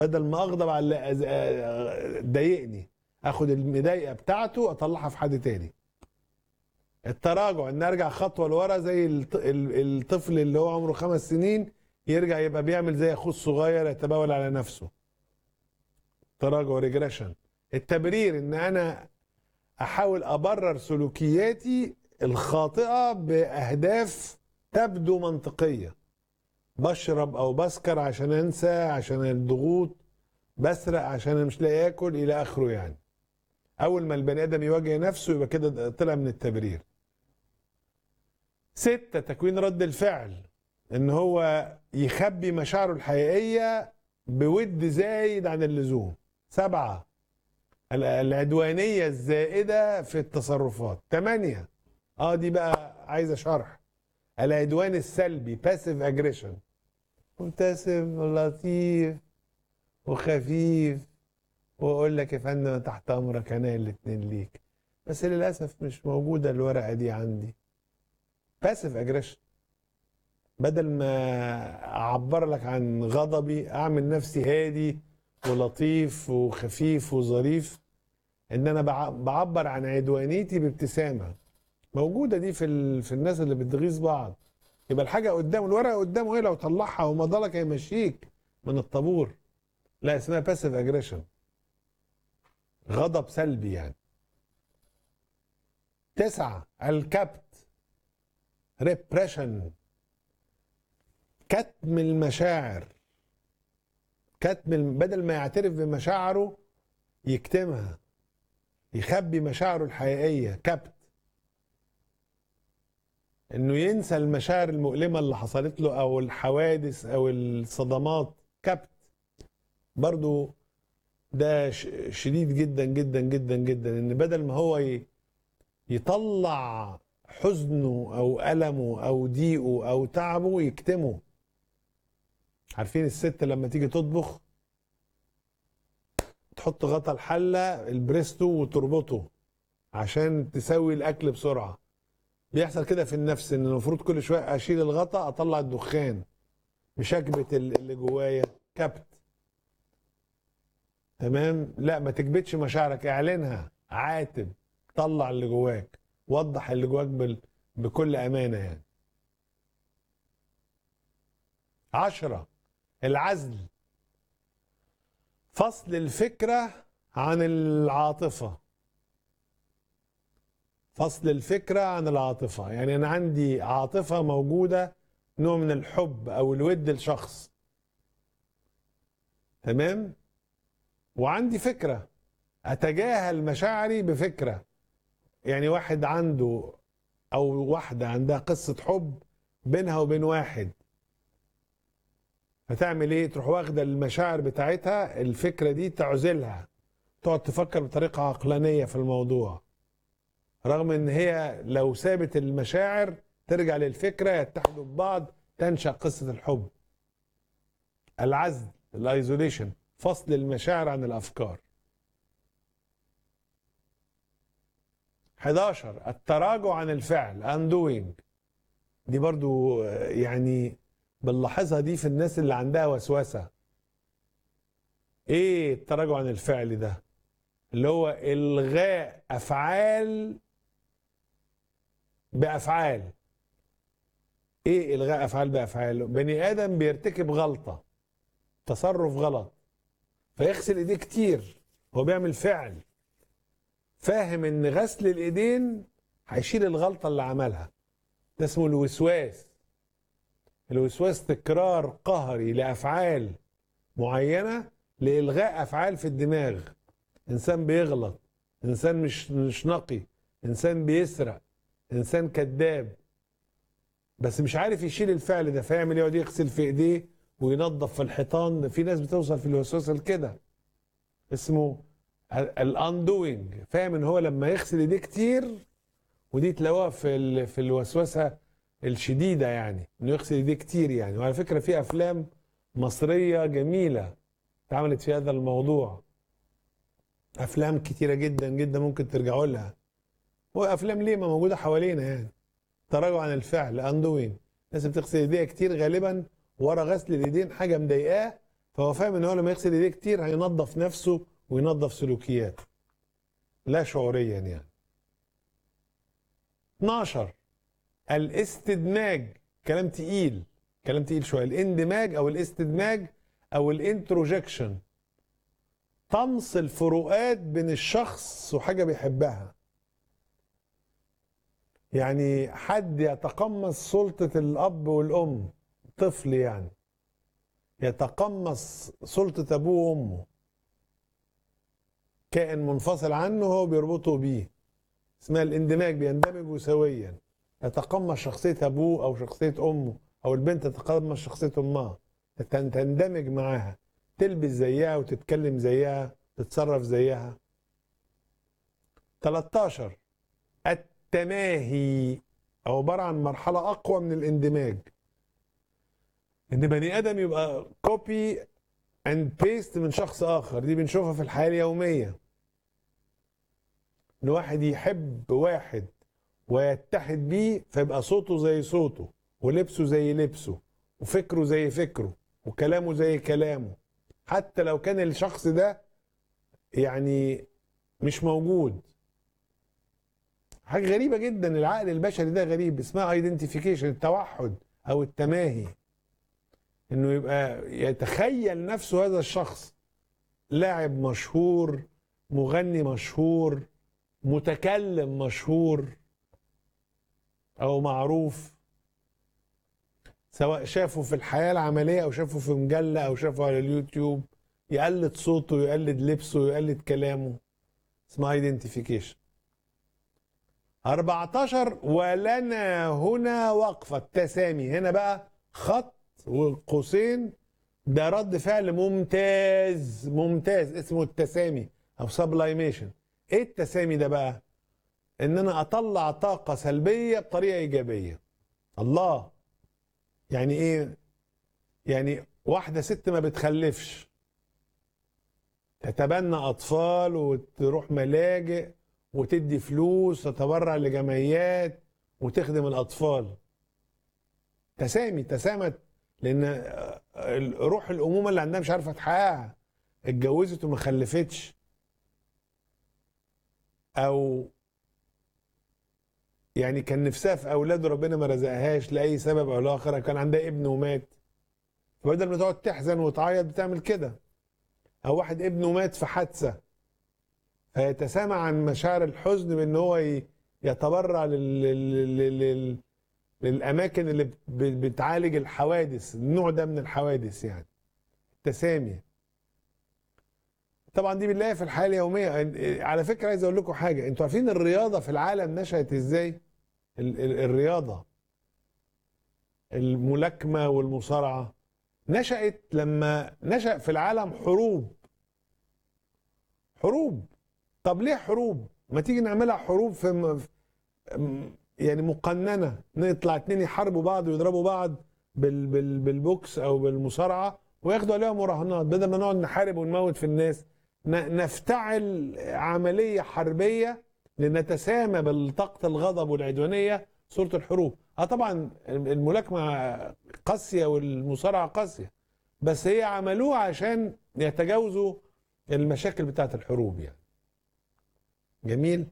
بدل ما اغضب على اللي أز- آه، ضايقني اخد المضايقه بتاعته اطلعها في حد تاني التراجع ان ارجع خطوه لورا زي الط- ال- الطفل اللي هو عمره خمس سنين يرجع يبقى بيعمل زي اخوه الصغير يتبول على نفسه تراجع ريجريشن التبرير ان انا احاول ابرر سلوكياتي الخاطئه باهداف تبدو منطقيه بشرب او بسكر عشان انسى عشان الضغوط بسرق عشان أنا مش لاقي اكل الى اخره يعني اول ما البني ادم يواجه نفسه يبقى كده طلع من التبرير ستة تكوين رد الفعل ان هو يخبي مشاعره الحقيقية بود زايد عن اللزوم سبعة ال- العدوانية الزائدة في التصرفات ثمانية اه دي بقى عايزة شرح العدوان السلبي باسيف اجريشن مبتسم ولطيف وخفيف واقول لك يا فندم تحت امرك انا الاتنين ليك بس للاسف مش موجوده الورقه دي عندي باسيف اجريشن بدل ما اعبر لك عن غضبي اعمل نفسي هادي ولطيف وخفيف وظريف ان انا بع- بعبر عن عدوانيتي بابتسامه موجوده دي في ال... في الناس اللي بتغيظ بعض يبقى الحاجه قدامه الورقه قدامه ايه لو طلعها ومضالك هيمشيك من الطابور لا اسمها باسيف اجريشن غضب سلبي يعني تسعة الكبت ريبريشن كتم المشاعر كتم الم- بدل ما يعترف بمشاعره يكتمها يخبي مشاعره الحقيقية كبت انه ينسى المشاعر المؤلمة اللي حصلت له او الحوادث او الصدمات كبت برضو ده ش- شديد جدا جدا جدا جدا ان بدل ما هو ي- يطلع حزنه او المه او ضيقه او تعبه يكتمه عارفين الست لما تيجي تطبخ تحط غطا الحله البريستو وتربطه عشان تسوي الاكل بسرعه بيحصل كده في النفس ان المفروض كل شويه اشيل الغطا اطلع الدخان مش اكبت ال- اللي جوايا كبت تمام لا ما تكبتش مشاعرك اعلنها عاتب طلع اللي جواك وضح اللي جواك بال... بكل امانه يعني عشرة العزل فصل الفكرة عن العاطفة فصل الفكرة عن العاطفة يعني أنا عندي عاطفة موجودة نوع من الحب أو الود لشخص تمام وعندي فكرة أتجاهل مشاعري بفكرة يعني واحد عنده أو واحدة عندها قصة حب بينها وبين واحد فتعمل ايه تروح واخده المشاعر بتاعتها الفكره دي تعزلها تقعد تفكر بطريقه عقلانيه في الموضوع رغم ان هي لو سابت المشاعر ترجع للفكره يتحدوا ببعض تنشا قصه الحب العزل الايزوليشن فصل المشاعر عن الافكار 11 التراجع عن الفعل undoing دي برضو آه، يعني بنلاحظها دي في الناس اللي عندها وسوسه ايه التراجع عن الفعل ده اللي هو الغاء افعال بافعال ايه الغاء افعال بافعال بني ادم بيرتكب غلطه تصرف غلط فيغسل ايديه كتير هو بيعمل فعل فاهم ان غسل الايدين هيشيل الغلطه اللي عملها ده اسمه الوسواس الوسواس تكرار قهري لافعال معينه لالغاء افعال في الدماغ انسان بيغلط انسان مش مش نقي انسان بيسرق انسان كذاب بس مش عارف يشيل الفعل ده فيعمل ايه يقعد يغسل في ايديه وينظف في الحيطان في ناس بتوصل في الوسواس لكده اسمه الاندوينج فاهم ان هو لما يغسل ايديه كتير ودي تلاقوها في ال- في الوسوسه الشديده يعني انه يغسل ايديه كتير يعني وعلى فكره في افلام مصريه جميله اتعملت في هذا الموضوع افلام كتيره جدا جدا ممكن ترجعوا لها وافلام ليه ما موجوده حوالينا يعني تراجع عن الفعل اندوين الناس بتغسل ايديها كتير غالبا ورا غسل الايدين حاجه مضايقاه فهو فاهم ان هو لما يغسل ايديه كتير هينظف نفسه وينظف سلوكياته لا شعوريا يعني 12 الاستدماج كلام تقيل كلام تقيل شويه الاندماج او الاستدماج او الانتروجكشن طمس الفروقات بين الشخص وحاجه بيحبها يعني حد يتقمص سلطه الاب والام طفل يعني يتقمص سلطه ابوه وامه كائن منفصل عنه هو بيربطه بيه اسمها الاندماج بيندمجوا سويا يتقمص شخصيه ابوه او شخصيه امه او البنت تتقمص شخصيه امها تن- تندمج معاها تلبس زيها وتتكلم زيها تتصرف زيها 13 التماهي عباره عن مرحله اقوى من الاندماج ان بني ادم يبقى كوبي اند بيست من شخص اخر دي بنشوفها في الحياه اليوميه ان واحد يحب واحد ويتحد بيه فيبقى صوته زي صوته ولبسه زي لبسه وفكره زي فكره وكلامه زي كلامه حتى لو كان الشخص ده يعني مش موجود حاجة غريبة جدا العقل البشري ده غريب اسمها ايدنتيفيكيشن التوحد او التماهي انه يبقى يتخيل نفسه هذا الشخص لاعب مشهور مغني مشهور متكلم مشهور او معروف سواء شافه في الحياة العملية او شافه في مجلة او شافه على اليوتيوب يقلد صوته يقلد لبسه يقلد كلامه اسمها ايدنتيفيكيشن 14 ولنا هنا وقفة التسامي هنا بقى خط وقوسين ده رد فعل ممتاز ممتاز اسمه التسامي او سبلايميشن ايه التسامي ده بقى ان انا اطلع طاقة سلبية بطريقة ايجابية الله يعني ايه يعني واحدة ست ما بتخلفش تتبنى اطفال وتروح ملاجئ وتدي فلوس تتبرع لجمعيات وتخدم الاطفال تسامي تسامت لان روح الامومه اللي عندها مش عارفه تحققها اتجوزت وما خلفتش او يعني كان نفسها في اولاد ربنا ما رزقهاش لاي سبب او لاخر كان عندها ابن ومات فبدل ما تقعد تحزن وتعيط بتعمل كده او واحد ابنه مات في حادثه فيتسامى عن مشاعر الحزن بان هو ي- يتبرع لل... لل... لل... لل... للاماكن اللي بت- بتعالج الحوادث النوع ده من الحوادث يعني التسامي طبعا دي بنلاقيها في الحياه اليوميه على فكره عايز اقول لكم حاجه انتوا عارفين الرياضه في العالم نشأت ازاي ال... ال... الرياضه الملاكمه والمصارعه نشأت لما نشأ في العالم حروب حروب طب ليه حروب ما تيجي نعملها حروب في م- م- يعني مقننه نطلع اتنين يحاربوا بعض ويضربوا بعض بال بال بالبوكس او بالمصارعه وياخدوا عليها مراهنات بدل ما نقعد نحارب ونموت في الناس ن- نفتعل عمليه حربيه لنتسامى بالطاقه الغضب والعدوانيه صوره الحروب اه طبعا الملاكمه قاسيه والمصارعه قاسيه بس هي عملوها عشان يتجاوزوا المشاكل بتاعت الحروب يعني جميل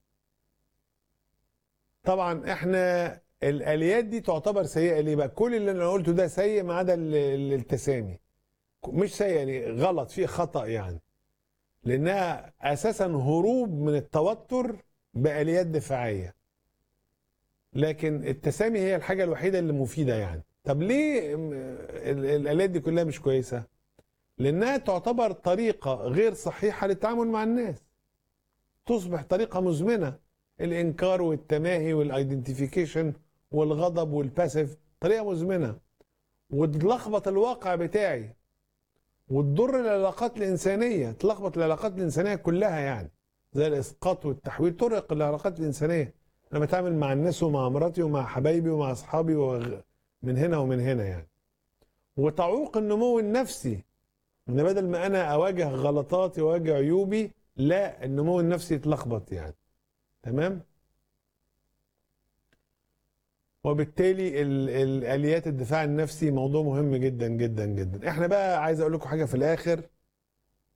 طبعا احنا الاليات دي تعتبر سيئه ليه بقى كل اللي انا قلته ده سيء ما عدا ال- ال- التسامي مش سيء يعني غلط فيه خطا يعني لانها اساسا هروب من التوتر باليات دفاعيه لكن التسامي هي الحاجه الوحيده اللي مفيده يعني طب ليه م- ال- الاليات دي كلها مش كويسه لانها تعتبر طريقه غير صحيحه للتعامل مع الناس تصبح طريقه مزمنه الانكار والتماهي والايدنتيفيكيشن والغضب والباسيف طريقه مزمنه وتلخبط الواقع بتاعي وتضر العلاقات الانسانيه تلخبط العلاقات الانسانيه كلها يعني زي الاسقاط والتحويل طرق العلاقات الانسانيه انا بتعامل مع الناس ومع مراتي ومع حبايبي ومع اصحابي وغ- من هنا ومن هنا يعني وتعوق النمو النفسي ان بدل ما انا اواجه غلطاتي واواجه عيوبي لا النمو النفسي يتلخبط يعني تمام وبالتالي ال- ال- اليات الدفاع النفسي موضوع مهم جدا جدا جدا احنا بقى عايز اقول لكم حاجه في الاخر